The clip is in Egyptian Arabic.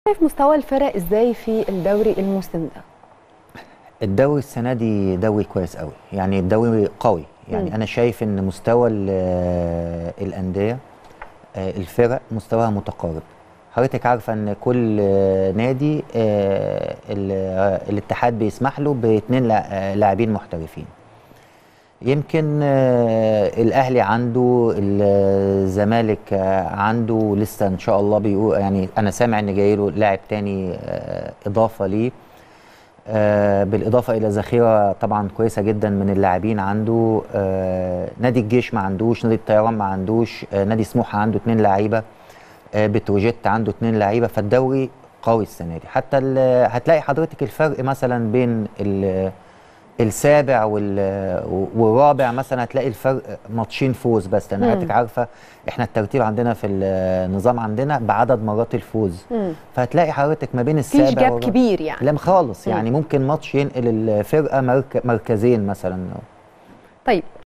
شايف مستوى الفرق ازاي في الدوري الموسم ده الدوري السنه دي دوري كويس قوي يعني الدوري قوي يعني مم. انا شايف ان مستوى ال- الانديه آه، الفرق مستواها متقارب حضرتك عارفه ان كل آه، نادي آه، ال- آه، الاتحاد بيسمح له باثنين لاعبين محترفين يمكن آه، الاهلي عنده الزمالك آه، عنده لسه ان شاء الله بيقول يعني انا سامع ان جاي له لاعب تاني آه، اضافه ليه آه، بالاضافه الى ذخيره طبعا كويسه جدا من اللاعبين عنده آه، نادي الجيش ما عندوش نادي الطيران ما عندوش آه، نادي سموحه عنده اثنين لعيبه آه، بتروجيت عنده اثنين لعيبه فالدوري قوي السنه دي حتى ال- هتلاقي حضرتك الفرق مثلا بين ال- السابع وال- والرابع مثلا هتلاقي الفرق ماتشين فوز بس لان مم. حضرتك عارفه احنا الترتيب عندنا في النظام عندنا بعدد مرات الفوز مم. فهتلاقي حضرتك ما بين السابع مفيش جاب والرابع- كبير يعني لا خالص مم. يعني ممكن ماتش ينقل الفرقه مرك- مركزين مثلا طيب